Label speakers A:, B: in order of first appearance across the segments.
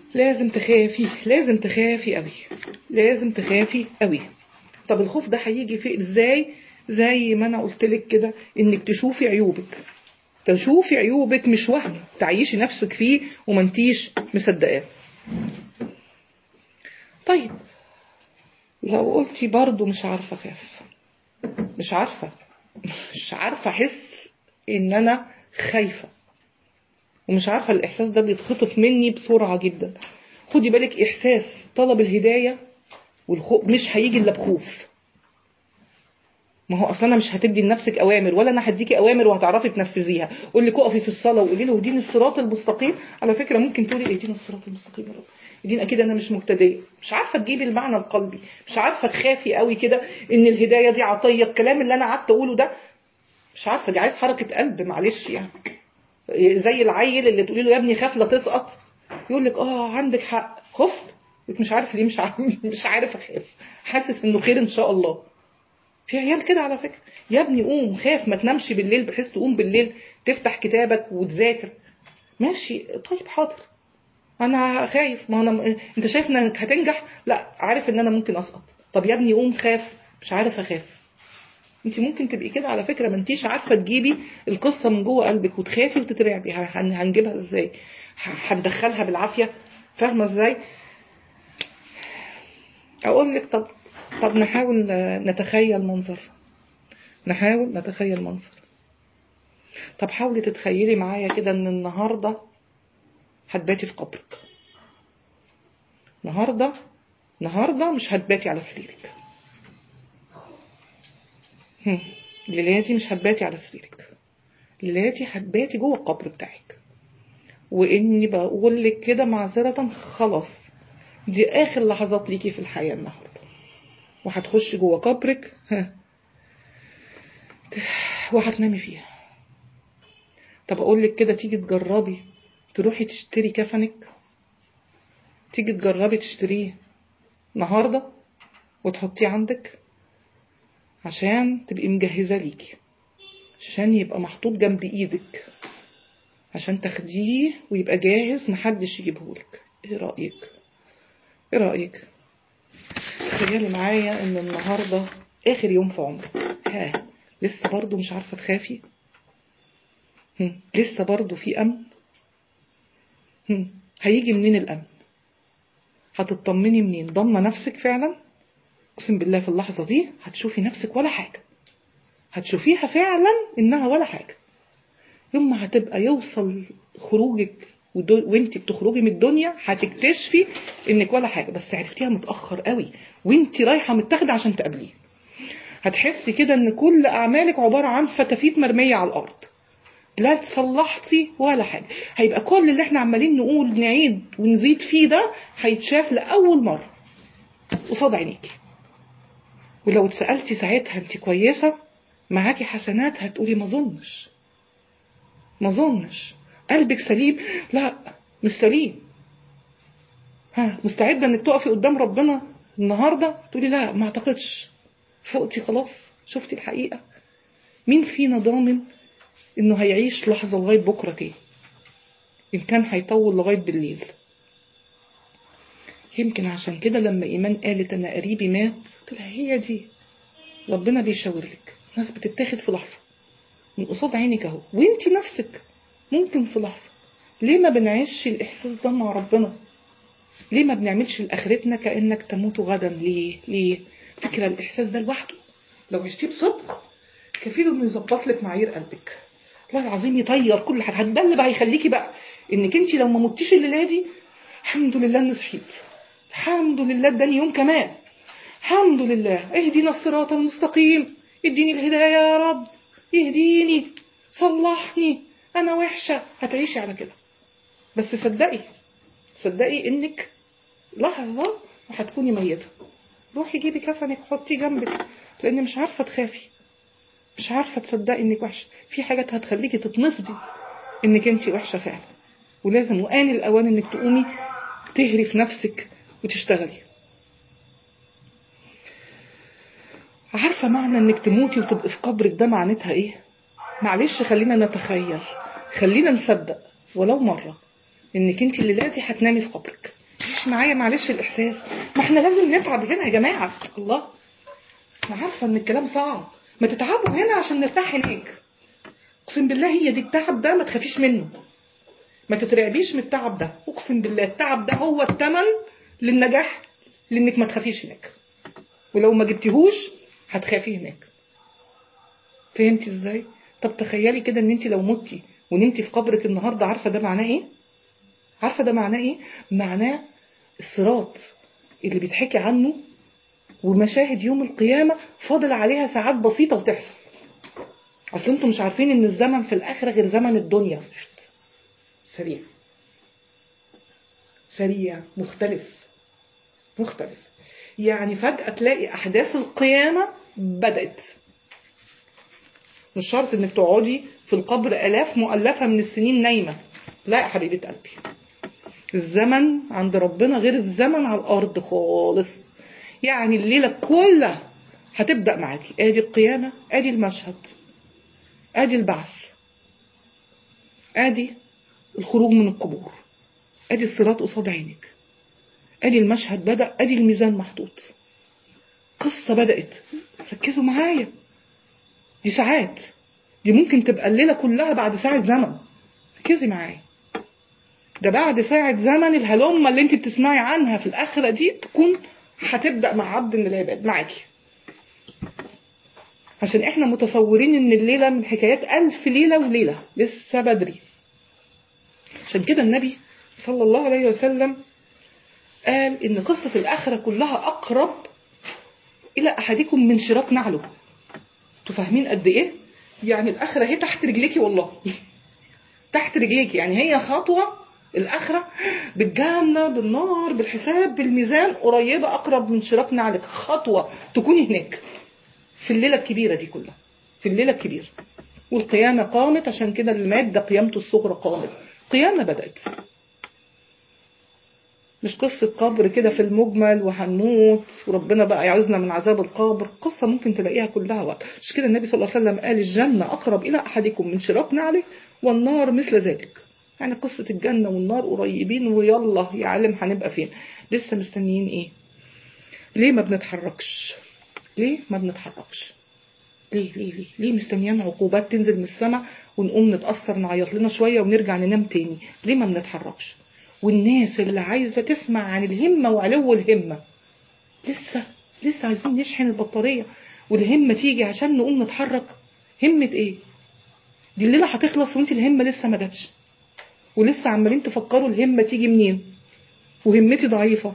A: لازم تخافي لازم تخافي قوي لازم تخافي قوي طب الخوف ده هيجي في ازاي زي ما انا قلت لك كده انك تشوفي عيوبك تشوفي عيوبك مش وهم تعيشي نفسك فيه وما انتيش مصدقاه طيب لو قلتي برضو مش عارفه اخاف مش عارفه مش عارفه احس ان انا خايفه ومش عارفه الاحساس ده بيتخطف مني بسرعه جدا خدي بالك احساس طلب الهدايه والخوف مش هيجي الا بخوف ما هو اصلا مش هتدي لنفسك اوامر ولا انا هديكي اوامر وهتعرفي تنفذيها قول لك اقفي في الصلاه وقولي له اهديني الصراط المستقيم على فكره ممكن تقولي اهديني الصراط المستقيم يا رب اهديني اكيد انا مش مبتدئه مش عارفه تجيبي المعنى القلبي مش عارفه تخافي قوي كده ان الهدايه دي عطيه الكلام اللي انا قعدت اقوله ده مش عارفه دي عايز حركه قلب معلش يعني زي العيل اللي تقولي له يا ابني خاف لا تسقط يقول لك اه عندك حق خفت مش عارف ليه مش عارف مش عارف اخاف حاسس انه خير ان شاء الله في عيال كده على فكره يا ابني قوم خاف ما تنامش بالليل بحيث تقوم بالليل تفتح كتابك وتذاكر ماشي طيب حاضر انا خايف ما انا انت شايف انك هتنجح لا عارف ان انا ممكن اسقط طب يا ابني قوم خاف مش عارف اخاف انت ممكن تبقي كده على فكره ما انتيش عارفه تجيبي القصه من جوه قلبك وتخافي وتترعبي هنجيبها ازاي هندخلها بالعافيه فاهمه ازاي اقول لك طب طب نحاول نتخيل منظر نحاول نتخيل منظر طب حاولي تتخيلي معايا كده ان النهارده هتباتي في قبرك النهارده النهارده مش هتباتي على سريرك ليلاتي مش هتباتي على سريرك ليلاتي هتباتي جوه القبر بتاعك واني بقول لك كده معذره خلاص دي اخر لحظات ليكي في الحياه النهارده وهتخش جوه قبرك وهتنامي فيها طب اقول لك كده تيجي تجربي تروحي تشتري كفنك تيجي تجربي تشتريه النهارده وتحطيه عندك عشان تبقي مجهزه ليكي عشان يبقى محطوط جنب ايدك عشان تاخديه ويبقى جاهز محدش يجيبهولك ايه رايك ايه رايك تخيلي معايا ان النهارده اخر يوم في عمرك ها لسه برضو مش عارفه تخافي هم. لسه برضو في امن هم. هيجي منين الامن هتطمني منين ضمه نفسك فعلا اقسم بالله في اللحظه دي هتشوفي نفسك ولا حاجه هتشوفيها فعلا انها ولا حاجه يوم ما هتبقى يوصل خروجك وانت بتخرجي من الدنيا هتكتشفي انك ولا حاجه بس عرفتيها متاخر قوي وانت رايحه متاخده عشان تقابليه هتحسي كده ان كل اعمالك عباره عن فتافيت مرميه على الارض لا تصلحتي ولا حاجه هيبقى كل اللي احنا عمالين نقول نعيد ونزيد فيه ده هيتشاف لاول مره قصاد عينيكي ولو اتسالتي ساعتها انت كويسه معاكي حسنات هتقولي ما اظنش ما اظنش قلبك سليم لا مش سليم ها مستعده انك تقفي قدام ربنا النهارده تقولي لا ما اعتقدش فوقتي خلاص شفتي الحقيقه مين فينا ضامن انه هيعيش لحظه لغايه بكره تاني ان كان هيطول لغايه بالليل يمكن عشان كده لما ايمان قالت انا قريبي مات قلت لها هي دي ربنا بيشاور لك ناس بتتاخد في لحظه من قصاد عينك اهو وانت نفسك ممكن في لحظة ليه ما بنعيش الإحساس ده مع ربنا ليه ما بنعملش لآخرتنا كأنك تموت غدا ليه ليه فكرة الإحساس ده لوحده لو عشتيه بصدق كفيل انه يظبط لك معايير قلبك لا العظيم يطير كل حاجه ده اللي بقى هيخليكي بقى انك انت لو ما متيش الليله دي الحمد لله اني صحيت الحمد لله اداني يوم كمان الحمد لله اهدينا الصراط المستقيم اديني الهدايه يا رب اهديني صلحني انا وحشه هتعيشي على كده بس صدقي صدقي انك لحظه وهتكوني ميته روحي جيبي كفنك حطيه جنبك لان مش عارفه تخافي مش عارفه تصدقي انك وحشه في حاجات هتخليكي تتنفضي انك انت وحشه فعلا ولازم وآن الاوان انك تقومي تهري في نفسك وتشتغلي عارفه معنى انك تموتي وتبقي في قبرك ده معناتها ايه معلش خلينا نتخيل خلينا نصدق ولو مرة انك انت اللي لازم هتنامي في قبرك تعيش معايا معلش الاحساس ما احنا لازم نتعب هنا يا جماعه الله انا عارفه ان الكلام صعب ما تتعبوا هنا عشان نرتاح هناك اقسم بالله هي دي التعب ده ما تخافيش منه ما تترعبيش من التعب ده اقسم بالله التعب ده هو الثمن للنجاح لانك ما تخافيش هناك ولو ما جبتيهوش هتخافي هناك فهمتي ازاي طب تخيلي كده ان انت لو متي ونمتي في قبرك النهارده عارفه ده معناه ايه عارفه ده معناه ايه معناه الصراط اللي بيتحكي عنه ومشاهد يوم القيامه فاضل عليها ساعات بسيطه وتحصل اصل انتم مش عارفين ان الزمن في الاخره غير زمن الدنيا سريع سريع مختلف مختلف يعني فجأة تلاقي أحداث القيامة بدأت مش شرط انك تقعدي في القبر آلاف مؤلفة من السنين نايمة لا يا حبيبة قلبي الزمن عند ربنا غير الزمن على الأرض خالص يعني الليلة كلها هتبدأ معاكي ادي القيامة ادي المشهد ادي البعث ادي الخروج من القبور ادي الصراط قصاد عينك ادي المشهد بدأ ادي الميزان محطوط قصة بدأت ركزوا معايا دي ساعات دي ممكن تبقى الليلة كلها بعد ساعة زمن ركزي معايا ده بعد ساعة زمن الهلمة اللي انت بتسمعي عنها في الآخرة دي تكون هتبدأ مع عبد من العباد معاكي عشان احنا متصورين ان الليلة من حكايات ألف ليلة وليلة لسه بدري عشان كده النبي صلى الله عليه وسلم قال ان قصة الآخرة كلها أقرب إلى أحدكم من شراك نعله انتوا فاهمين قد إيه؟ يعني الآخرة هي تحت رجليكي والله تحت رجليكي يعني هي خطوة الآخرة بالجنة بالنار بالحساب بالميزان قريبة أقرب من شراك نعلك خطوة تكوني هناك في الليلة الكبيرة دي كلها في الليلة الكبيرة والقيامة قامت عشان كده اللي مات ده قيامته الصغرى قامت قيامة بدأت مش قصة قبر كده في المجمل وهنموت وربنا بقى يعوزنا من عذاب القبر قصة ممكن تلاقيها كلها وقت مش كده النبي صلى الله عليه وسلم قال الجنة أقرب إلى أحدكم من شراك نعله والنار مثل ذلك يعني قصة الجنة والنار قريبين ويلا يا عالم هنبقى فين لسه مستنيين ايه ليه ما بنتحركش ليه ما بنتحركش ليه ليه ليه ليه مستنيين عقوبات تنزل من السماء ونقوم نتأثر نعيط لنا شوية ونرجع ننام تاني ليه ما بنتحركش والناس اللي عايزة تسمع عن الهمة وعلو الهمة لسه لسه عايزين نشحن البطارية والهمة تيجي عشان نقوم نتحرك همة ايه دي الليلة هتخلص وانت الهمة لسه ما جاتش ولسه عمالين تفكروا الهمة تيجي منين وهمتي ضعيفة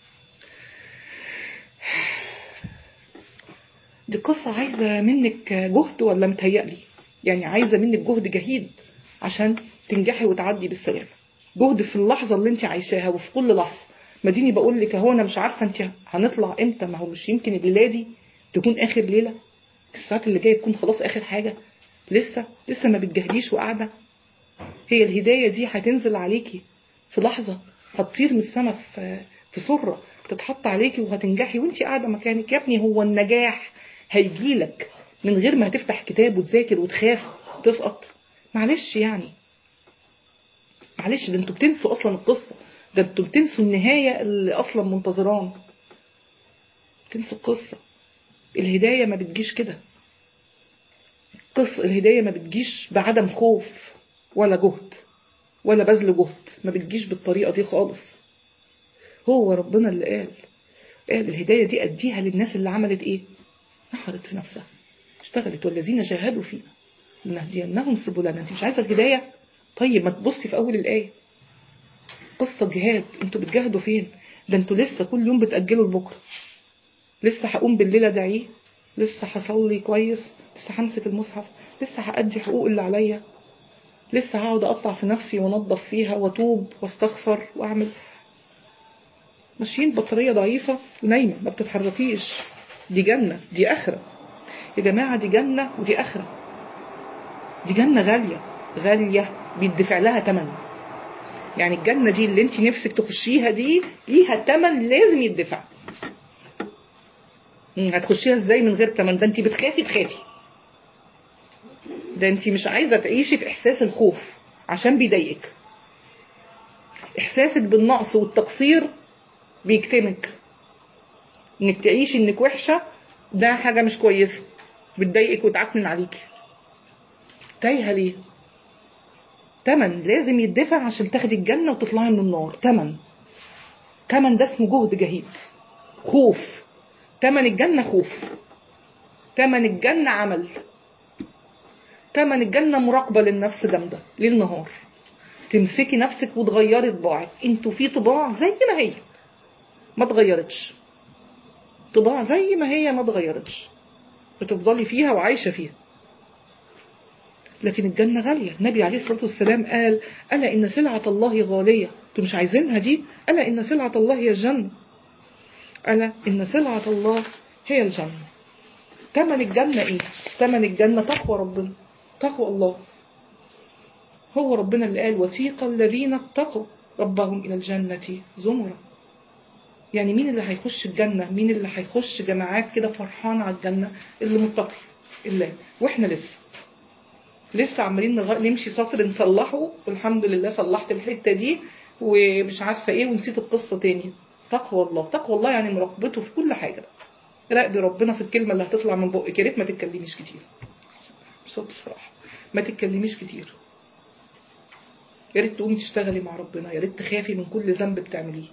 A: دي قصة عايزة منك جهد ولا متهيألي يعني عايزة منك جهد جهيد عشان تنجحي وتعدي بالسلامة جهد في اللحظة اللي انت عايشاها وفي كل لحظة ما ديني بقول لك اهو انا مش عارفة انت هنطلع امتى ما هو مش يمكن الليلة دي تكون اخر ليلة الساعات اللي جاية تكون خلاص اخر حاجة لسه لسه ما بتجهديش وقاعدة هي الهداية دي هتنزل عليكي في لحظة هتطير من السماء في في سرة تتحط عليكي وهتنجحي وانت قاعدة مكانك يا ابني هو النجاح هيجيلك من غير ما هتفتح كتاب وتذاكر وتخاف تسقط معلش يعني معلش ده انتوا بتنسوا اصلا القصة ده انتوا بتنسوا النهاية اللي اصلا منتظران بتنسوا القصة الهداية ما بتجيش كده قصة الهداية ما بتجيش بعدم خوف ولا جهد ولا بذل جهد ما بتجيش بالطريقة دي خالص هو ربنا اللي قال قال الهداية دي أديها للناس اللي عملت إيه نحرت في نفسها اشتغلت والذين جاهدوا فينا لنهدينهم سبلنا انت مش عايزة الهداية طيب ما تبصي في أول الآية قصة جهاد انتوا بتجاهدوا فين ده انتوا لسه كل يوم بتأجلوا لبكرة لسه هقوم بالليل ادعيه لسه هصلي كويس لسه همسك المصحف لسه هأدي حقوق اللي عليا لسه هقعد اقطع في نفسي وانضف فيها واتوب واستغفر واعمل ماشيين بطارية ضعيفة ونايمة ما بتتحركيش دي جنة دي آخرة يا جماعة دي جنة ودي آخرة دي جنة غالية غالية بيدفع لها تمن يعني الجنة دي اللي انت نفسك تخشيها دي ليها تمن لازم يدفع هتخشيها ازاي من غير تمن ده انت بتخافي تخافي ده انت مش عايزة تعيشي في احساس الخوف عشان بيضايقك احساسك بالنقص والتقصير بيكتمك انك تعيشي انك وحشة ده حاجة مش كويسة بتضايقك وتعكنن عليكي تايهة ليه تمن لازم يدفع عشان تاخدي الجنة وتطلعي من النار تمن تمن ده اسمه جهد جهيد خوف تمن الجنة خوف تمن الجنة عمل تمن الجنة مراقبة للنفس جامدة ليل نهار تمسكي نفسك وتغيري طباعك انتوا في طباع زي ما هي ما اتغيرتش طباع زي ما هي ما اتغيرتش بتفضلي فيها وعايشة فيها لكن الجنة غالية النبي عليه الصلاة والسلام قال ألا إن سلعة الله غالية انتوا مش عايزينها دي ألا إن سلعة الله هي الجنة ألا إن سلعة الله هي الجنة تمن الجنة إيه تمن الجنة تقوى ربنا تقوى الله هو ربنا اللي قال وثيق الذين اتقوا ربهم إلى الجنة زمرا يعني مين اللي هيخش الجنة مين اللي هيخش جماعات كده فرحان على الجنة اللي متقي الله واحنا لسه لسه عمالين نغ... نمشي سطر نصلحه والحمد لله صلحت الحتة دي ومش عارفة ايه ونسيت القصة تاني تقوى الله تقوى الله يعني مراقبته في كل حاجة راقبي ربنا في الكلمة اللي هتطلع من بقك يا ريت ما تتكلميش كتير بصوت بصراحة ما تتكلميش كتير يا ريت تقومي تشتغلي مع ربنا يا ريت تخافي من كل ذنب بتعمليه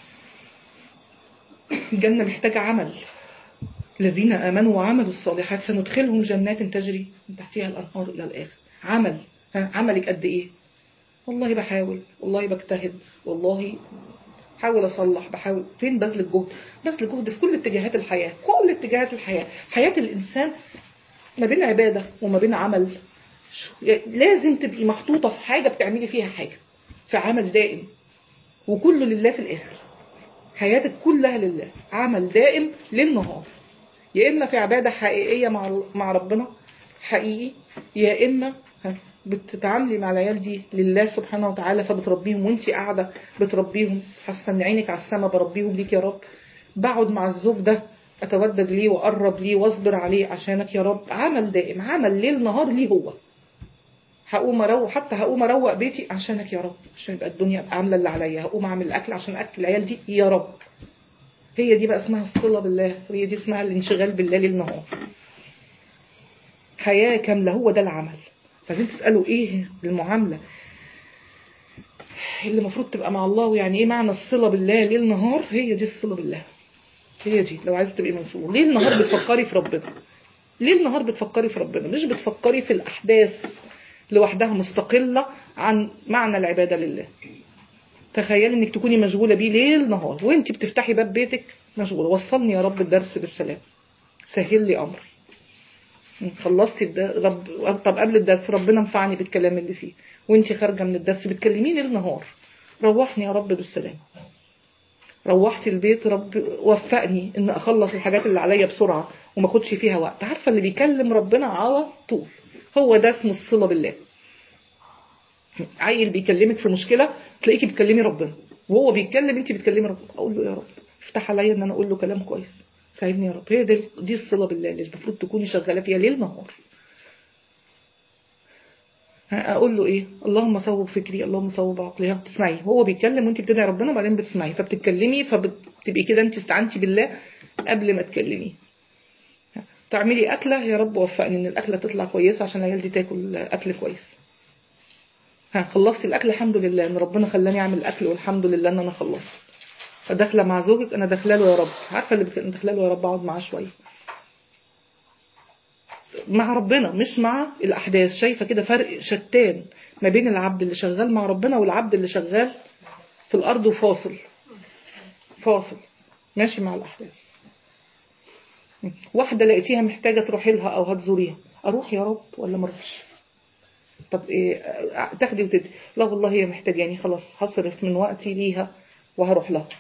A: الجنة محتاجة عمل الذين آمنوا وعملوا الصالحات سندخلهم جنات تجري من تحتها الأنهار إلى الآخر عمل ها عملك قد إيه والله بحاول والله بجتهد والله حاول أصلح بحاول فين بذل الجهد بذل الجهد في كل اتجاهات الحياة كل اتجاهات الحياة حياة الإنسان ما بين عبادة وما بين عمل لازم تبقي محطوطة في حاجة بتعملي فيها حاجة في عمل دائم وكله لله في الآخر حياتك كلها لله عمل دائم للنهار يا إما في عبادة حقيقية مع مع ربنا حقيقي يا إما بتتعاملي مع العيال دي لله سبحانه وتعالى فبتربيهم وانت قاعدة بتربيهم حاسة ان عينك على السما بربيهم ليك يا رب بقعد مع الزوج ده اتودد ليه واقرب ليه واصبر عليه عشانك يا رب عمل دائم عمل ليل نهار ليه هو هقوم اروق حتى هقوم اروق بيتي عشانك يا رب عشان يبقى الدنيا عامله اللي عليا هقوم اعمل الاكل عشان اكل العيال دي يا رب هي دي بقى اسمها الصله بالله هي دي اسمها الانشغال بالله ليل نهار حياه كامله هو ده العمل فعايزين تسالوا ايه المعامله اللي المفروض تبقى مع الله ويعني ايه معنى الصله بالله ليل نهار هي دي الصله بالله هي دي لو عايزه تبقي منصوره ليل نهار بتفكري في ربنا ليل نهار بتفكري في ربنا مش بتفكري في الاحداث لوحدها مستقلة عن معنى العبادة لله تخيلي انك تكوني مشغولة بيه ليل نهار وانت بتفتحي باب بيتك مشغولة وصلني يا رب الدرس بالسلام سهل لي امري خلصتي رب طب قبل الدرس ربنا انفعني بالكلام اللي فيه وانت خارجه من الدرس بتكلميني ليل نهار روحني يا رب بالسلام روحت البيت رب وفقني ان اخلص الحاجات اللي عليا بسرعه وما اخدش فيها وقت عارفه اللي بيكلم ربنا على طول هو ده اسمه الصلة بالله عيل بيكلمك في مشكلة تلاقيكي بتكلمي ربنا وهو بيتكلم انت بتكلمي ربنا اقول له يا رب افتح عليا ان انا اقول له كلام كويس ساعدني يا رب هي دي, دي الصلة بالله اللي المفروض تكوني شغالة فيها ليل نهار اقول له ايه اللهم صوب فكري اللهم صوب عقلي بتسمعي هو بيتكلم وانت بتدعي ربنا وبعدين بتسمعي فبتتكلمي فبتبقي كده انت استعنتي بالله قبل ما تكلمي تعملي أكلة يا رب وفقني إن الأكلة تطلع كويسة عشان العيال دي تاكل أكل كويس ها خلصتي الأكل الحمد لله إن ربنا خلاني أعمل أكل والحمد لله إن أنا خلصت فداخلة مع زوجك أنا داخله له يا رب عارفة اللي داخله له يا رب أقعد معاه شوية مع ربنا مش مع الأحداث شايفة كده فرق شتان ما بين العبد اللي شغال مع ربنا والعبد اللي شغال في الأرض وفاصل فاصل ماشي مع الأحداث واحدة لقيتيها محتاجة تروحي لها أو هتزوريها أروح يا رب ولا ما اروحش طب إيه تاخدي وتدي لا والله هي محتاجاني خلاص هصرف من وقتي ليها وهروح لها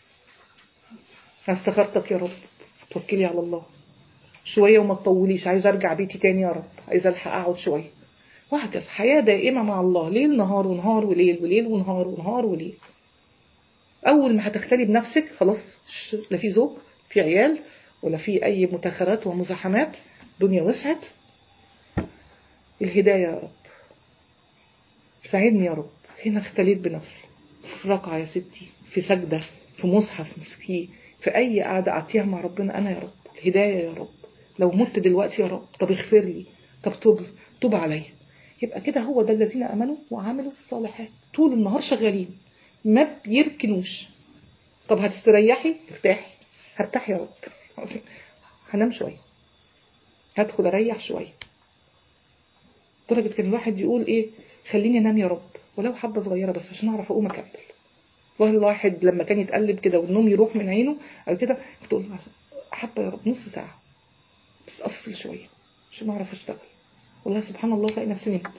A: استخرتك يا رب توكلي على الله شوية وما تطوليش عايزة أرجع بيتي تاني يا رب عايزة ألحق أقعد شوية وهكذا حياة دائمة مع الله ليل نهار ونهار وليل وليل ونهار ونهار وليل أول ما هتختلي بنفسك خلاص لا في زوج في عيال ولا في أي متاخرات ومزاحمات دنيا وسعت الهداية يا رب ساعدني يا رب هنا اختليت بنفسي في ركعة يا ستي في سجدة في في مصحف في في اي قعده قعدتيها مع ربنا انا يا رب الهدايه يا رب لو مت دلوقتي يا رب طب اغفر لي طب توب توب عليا يبقى كده هو ده الذين امنوا وعملوا الصالحات طول النهار شغالين ما بيركنوش طب هتستريحي ارتاحي هرتاح يا رب هنام شويه هدخل اريح شويه درجة كان الواحد يقول ايه خليني انام يا رب ولو حبة صغيرة بس عشان اعرف اقوم اكمل والله الواحد لما كان يتقلب كده والنوم يروح من عينه او كده بتقول حبة يا رب نص ساعة بس افصل شوية عشان اعرف اشتغل والله سبحان الله الاقي نفسي نمت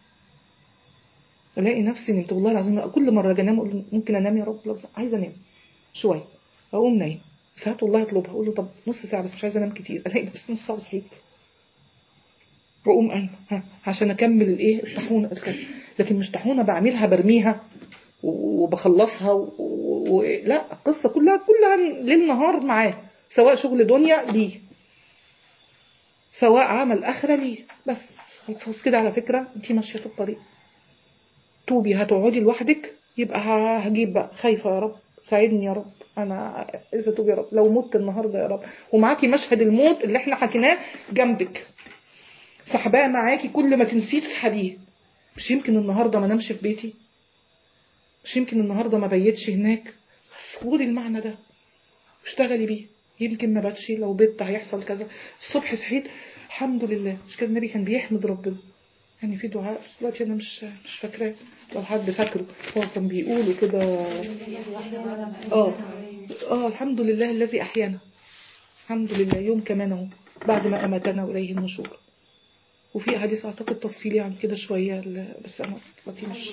A: الاقي نفسي نمت والله العظيم كل مرة اجي انام اقول ممكن انام يا رب لو عايزه انام شوية اقوم نايم ساعات والله اطلبها اقول له طب نص ساعة بس مش عايزه انام كتير الاقي بس نص ساعة صحيت واقوم قايمه عشان اكمل الايه الطاحونه الكذا لكن مش طاحونه بعملها برميها وبخلصها و... و... لا القصه كلها كلها ليل نهار معاه سواء شغل دنيا ليه سواء عمل اخره ليه بس خلاص كده على فكره انت ماشيه في الطريق توبي هتقعدي لوحدك يبقى هجيب بقى خايفه يا رب ساعدني يا رب انا اذا توب يا رب لو مت النهارده يا رب ومعاكي مشهد الموت اللي احنا حكيناه جنبك سحباه معاكي كل ما تنسيه تسحبيه مش يمكن النهارده ما نمشي في بيتي مش يمكن النهارده ما بيتش هناك بس خدي المعنى ده واشتغلي بيه يمكن ما باتش لو بيت هيحصل كذا الصبح صحيت الحمد لله مش كده النبي كان بيحمد ربنا يعني في دعاء دلوقتي انا مش مش فاكراه لو حد فاكره هو كان بيقوله كده اه اه الحمد لله الذي احيانا الحمد لله يوم كمان اهو بعد ما اماتنا واليه النشور وفي حديث اعتقد تفصيلي عن كده شوية بس انا دلوقتي مش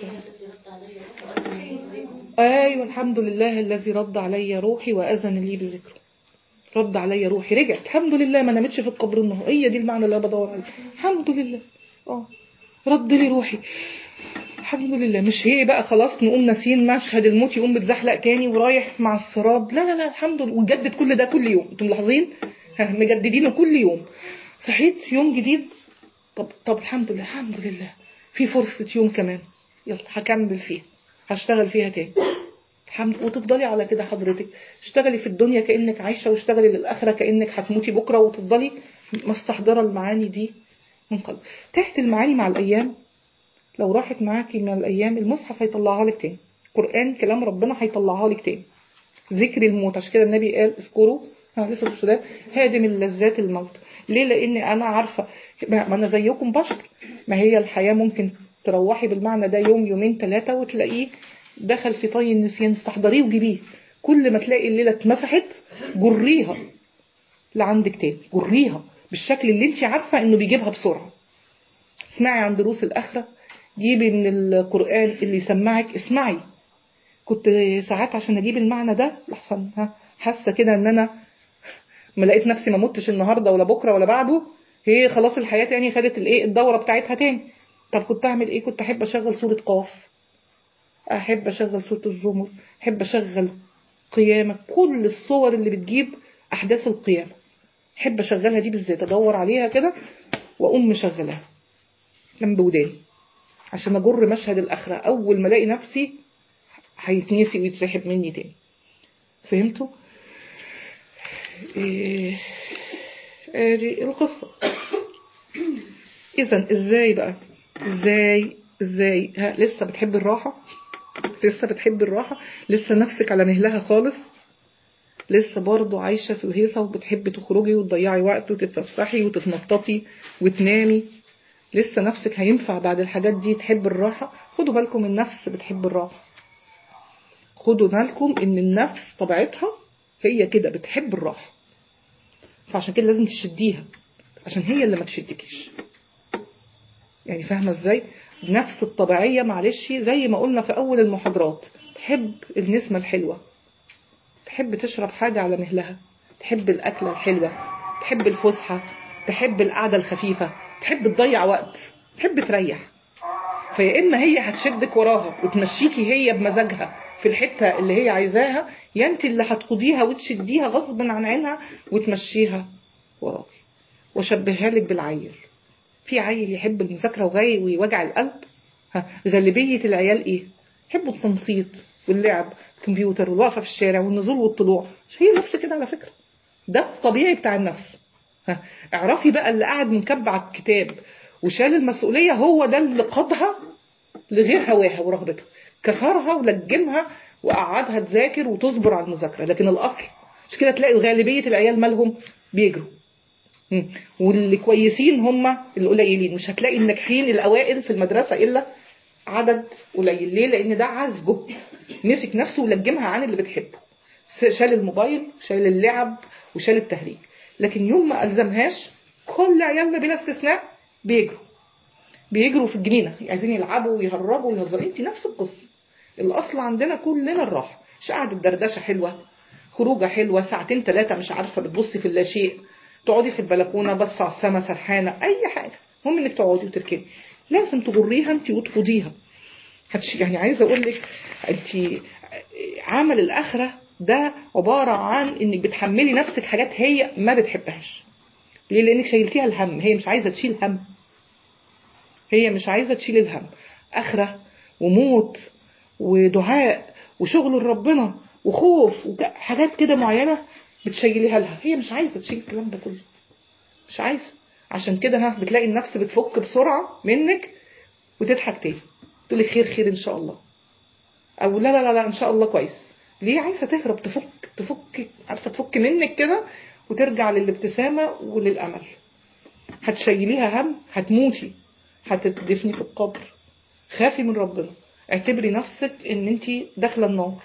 A: ايوه الحمد لله الذي رد علي روحي واذن لي بذكره رد علي روحي رجعت الحمد لله ما نامتش في القبر النهار هي دي المعنى اللي انا بدور عليه الحمد لله اه رد لي روحي الحمد لله مش هي بقى خلاص نقوم ناسيين مشهد الموت يقوم بتزحلق تاني ورايح مع السراب لا لا لا الحمد لله ونجدد كل ده كل يوم انتم ملاحظين مجددينه كل يوم صحيت يوم جديد طب طب الحمد لله الحمد لله في فرصة يوم كمان يلا هكمل فيها هشتغل فيها تاني الحمد وتفضلي على كده حضرتك اشتغلي في الدنيا كأنك عايشة واشتغلي للآخرة كأنك هتموتي بكرة وتفضلي مستحضرة المعاني دي من قلب تحت المعاني مع الأيام لو راحت معاكي من الأيام المصحف هيطلعها لك تاني قرآن كلام ربنا هيطلعها لك تاني ذكر الموت عشان كده النبي قال اذكروا لسه السودان هادم اللذات الموت ليه لان انا عارفة ما انا زيكم بشر ما هي الحياة ممكن تروحي بالمعنى ده يوم يومين ثلاثة وتلاقيه دخل في طي النسيان استحضريه وجيبيه كل ما تلاقي الليلة اتمسحت جريها لعندك تاني جريها بالشكل اللي انت عارفة انه بيجيبها بسرعة اسمعي عن دروس الاخرة جيبي من القرآن اللي يسمعك اسمعي كنت ساعات عشان اجيب المعنى ده لحسن ها حاسة كده ان انا ما لقيت نفسي ما متش النهاردة ولا بكرة ولا بعده هي خلاص الحياة تاني خدت الايه الدورة بتاعتها تاني طب كنت اعمل ايه كنت احب اشغل سورة قاف احب اشغل سورة الزمر احب اشغل قيامة كل الصور اللي بتجيب احداث القيامة احب اشغلها دي بالذات ادور عليها كده واقوم مشغلها جنب وداني عشان اجر مشهد الاخرة اول ما الاقي نفسي هيتنسي ويتسحب مني تاني فهمتوا ايه ادي القصة اذا ازاي بقى ازاي ازاي ها لسه بتحب الراحة لسه بتحب الراحة لسه نفسك على مهلها خالص لسه برضه عايشة في الهيصة وبتحبي تخرجي وتضيعي وقت وتتفسحي وتتنططي وتنامي لسه نفسك هينفع بعد الحاجات دي تحب الراحة خدوا بالكم النفس بتحب الراحة خدوا بالكم ان النفس طبيعتها هي كده بتحب الراحة فعشان كده لازم تشديها عشان هي اللي ما تشدكيش يعني فاهمة ازاي نفس الطبيعية معلش زي ما قلنا في اول المحاضرات تحب النسمة الحلوة تحب تشرب حاجة على مهلها تحب الأكلة الحلوة تحب الفسحة تحب القعدة الخفيفة تحب تضيع وقت تحب تريح فيا إما هي هتشدك وراها وتمشيكي هي بمزاجها في الحتة اللي هي عايزاها يا انت اللي هتقوديها وتشديها غصب عن عينها وتمشيها وراكي وشبهها لك بالعيل في عيل يحب المذاكرة وغاي ويوجع القلب ها غالبية العيال ايه يحبوا التنطيط واللعب الكمبيوتر والوقفة في الشارع والنزول والطلوع مش هي نفس كده على فكرة ده الطبيعي بتاع النفس ها. اعرفي بقى اللي قاعد منكب على الكتاب وشال المسؤولية هو ده اللي قادها لغير هواها ورغبتها كسرها ولجمها وقعدها تذاكر وتصبر على المذاكرة لكن الأصل مش كده تلاقي غالبية العيال مالهم بيجروا مم. واللي كويسين هم القليلين مش هتلاقي الناجحين الأوائل في المدرسة إلا عدد قليل ليه لأن ده عزجه مسك نفسه ولجمها عن اللي بتحبه شال الموبايل شال اللعب وشال التهريج لكن يوم ما ألزمهاش كل عيالنا بلا استثناء بيجروا بيجروا في الجنينة عايزين يلعبوا ويهربوا ويهزروا انت نفس القصة الأصل عندنا كلنا الراحة مش قاعدة دردشة حلوة خروجة حلوة ساعتين ثلاثة مش عارفة بتبصي في اللاشيء تقعدي في البلكونة بس على السما سرحانة أي حاجة المهم إنك تقعدي وتركني لازم تغريها أنت وتفضيها هتش يعني عايزة أقول لك أنت عمل الآخرة ده عبارة عن إنك بتحملي نفسك حاجات هي ما بتحبهاش ليه لأنك شايلتيها الهم هي مش عايزة تشيل هم هي مش عايزة تشيل الهم آخرة وموت ودعاء وشغل لربنا وخوف وحاجات كده معينة بتشيليها لها هي مش عايزة تشيل الكلام ده كله مش عايزة عشان كده ها بتلاقي النفس بتفك بسرعة منك وتضحك تاني تقول لك خير خير ان شاء الله او لا لا لا لا ان شاء الله كويس ليه عايزة تهرب تفك تفك عارفة تفك منك كده وترجع للابتسامة وللأمل هتشيليها هم هتموتي هتدفني في القبر خافي من ربنا اعتبري نفسك ان انت داخله النار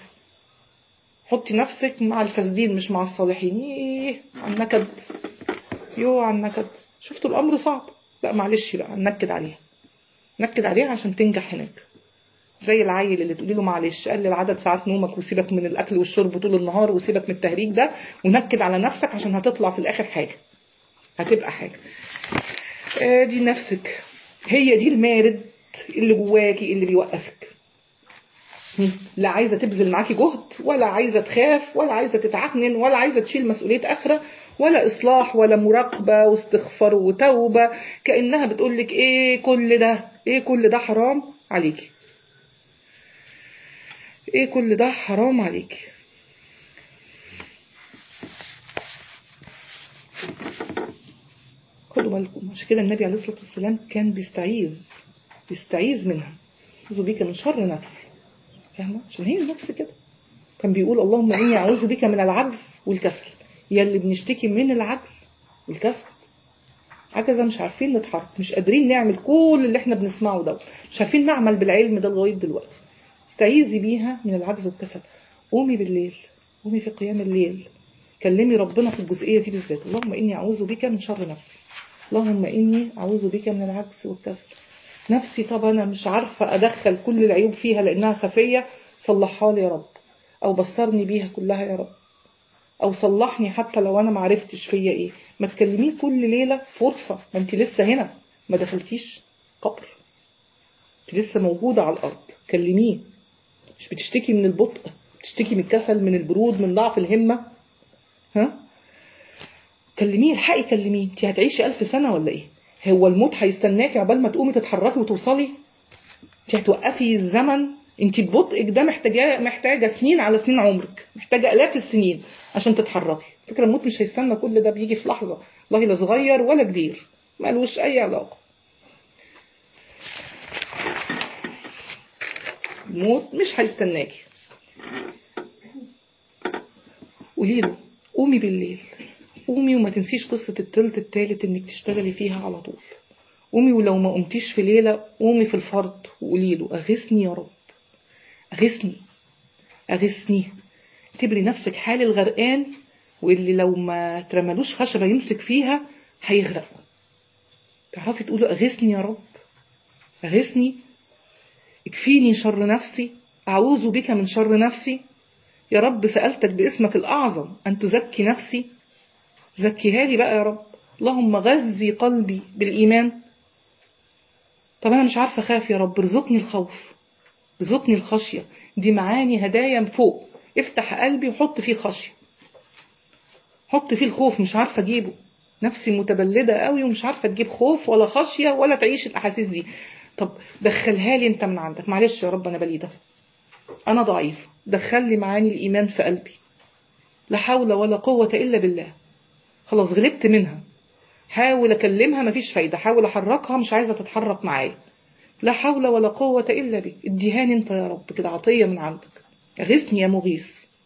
A: حطي نفسك مع الفاسدين مش مع الصالحين ايه عن نكد يو عن نكد شفتوا الامر صعب لا معلش بقى نكد عليها نكد عليها عشان تنجح هناك زي العيل اللي تقولي له معلش قلل عدد ساعات نومك وسيبك من الاكل والشرب طول النهار وسيبك من التهريج ده ونكد على نفسك عشان هتطلع في الاخر حاجه هتبقى حاجه آه دي نفسك هي دي المارد اللي جواكي اللي بيوقفك لا عايزة تبذل معاكي جهد ولا عايزة تخاف ولا عايزة تتعكنن ولا عايزة تشيل مسؤولية آخرة ولا إصلاح ولا مراقبة واستغفار وتوبة كأنها بتقولك إيه كل ده إيه كل ده حرام عليكي إيه كل ده حرام عليكي خدوا بالكم عشان كده النبي عليه الصلاة والسلام كان بيستعيذ بيستعيذ منها أعوذ بك من شر نفسي فاهمة عشان هي النفس كده كان بيقول اللهم إني أعوذ بك من العجز والكسل يا اللي بنشتكي من العجز والكسل عجزة مش عارفين نتحرك مش قادرين نعمل كل اللي احنا بنسمعه ده مش عارفين نعمل بالعلم ده لغاية دلوقتي استعيذي بيها من العجز والكسل قومي بالليل قومي في قيام الليل كلمي ربنا في الجزئية دي بالذات اللهم إني أعوذ بك من شر نفسي اللهم إني أعوذ بك من العجز والكسل نفسي طب أنا مش عارفة أدخل كل العيوب فيها لأنها خفية صلحها لي يا رب أو بصرني بيها كلها يا رب أو صلحني حتى لو أنا معرفتش فيا إيه ما تكلميه كل ليلة فرصة ما أنت لسه هنا ما دخلتيش قبر أنت لسه موجودة على الأرض كلميه مش بتشتكي من البطء بتشتكي من الكسل من البرود من ضعف الهمة ها كلميه الحقي كلميه انت هتعيشي ألف سنة ولا ايه هو الموت هيستناكي عبال ما تقومي تتحركي وتوصلي انت هتوقفي الزمن انت ببطئك ده محتاجة محتاجة سنين على سنين عمرك محتاجة آلاف السنين عشان تتحركي فكرة الموت مش هيستنى كل ده بيجي في لحظة والله لا صغير ولا كبير مالوش أي علاقة الموت مش هيستناكي قولي له قومي بالليل قومي وما تنسيش قصة التلت التالت انك تشتغلي فيها على طول قومي ولو ما قمتيش في ليلة قومي في الفرض وقولي له أغثني يا رب أغثني أغثني اعتبري نفسك حال الغرقان واللي لو ما ترملوش خشبة يمسك فيها هيغرق تعرفي تقولوا أغثني يا رب أغثني اكفيني شر نفسي أعوذ بك من شر نفسي يا رب سألتك باسمك الأعظم أن تزكي نفسي زكيها لي بقى يا رب اللهم غذي قلبي بالإيمان طب أنا مش عارفة أخاف يا رب ارزقني الخوف ارزقني الخشية دي معاني هدايا من فوق افتح قلبي وحط فيه الخشية حط فيه الخوف مش عارفة أجيبه نفسي متبلدة قوي ومش عارفة تجيب خوف ولا خشية ولا تعيش الأحاسيس دي طب دخلها لي انت من عندك معلش يا رب أنا بليدة أنا ضعيف دخل لي معاني الإيمان في قلبي لا حول ولا قوة إلا بالله خلاص غلبت منها حاول أكلمها مفيش فايدة حاول أحركها مش عايزة تتحرك معايا لا حول ولا قوة إلا بك اديهاني انت يا رب كده عطية من عندك اغثني يا مغيث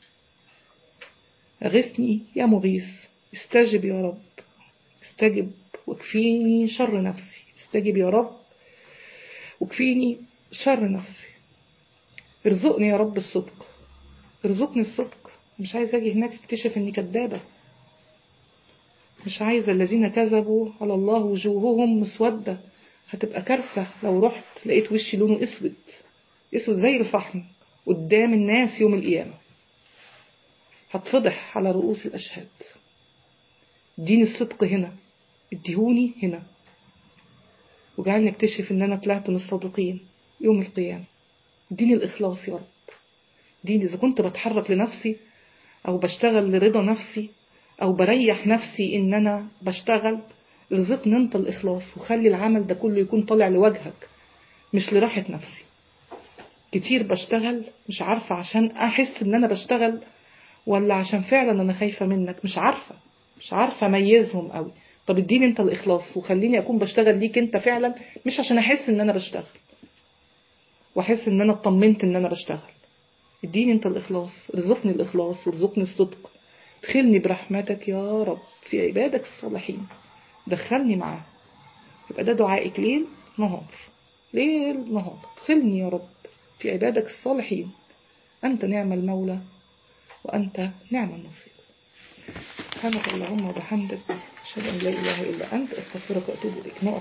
A: اغثني يا مغيث استجب يا رب استجب واكفيني شر نفسي استجب يا رب واكفيني شر نفسي ارزقني يا رب الصدق ارزقني الصدق مش عايز اجي هناك اكتشف اني كدابة مش عايزة الذين كذبوا على الله وجوههم مسودة هتبقى كارثة لو رحت لقيت وشي لونه اسود اسود زي الفحم قدام الناس يوم القيامة هتفضح على رؤوس الأشهاد اديني الصدق هنا اديهوني هنا وجعلني اكتشف ان انا طلعت من الصادقين يوم القيامة اديني الإخلاص يا رب اديني إذا كنت بتحرك لنفسي أو بشتغل لرضا نفسي أو بريح نفسي إن أنا بشتغل ارزقني انت الإخلاص وخلي العمل ده كله يكون طالع لوجهك مش لراحة نفسي كتير بشتغل مش عارفة عشان أحس إن أنا بشتغل ولا عشان فعلا أنا خايفة منك مش عارفة مش عارفة أميزهم قوي طب اديني انت الإخلاص وخليني أكون بشتغل ليك انت فعلا مش عشان أحس إن أنا بشتغل وأحس إن أنا اطمنت إن أنا بشتغل اديني انت الإخلاص ارزقني الإخلاص وارزقني الصدق ادخلني برحمتك يا رب في عبادك الصالحين دخلني معاه يبقى ده دعائك ليل نهار ليل نهار ادخلني يا رب في عبادك الصالحين أنت نعم المولى وأنت نعم النصير سبحانك اللهم وبحمدك أشهد أن لا إله إلا أنت أستغفرك وأتوب إليك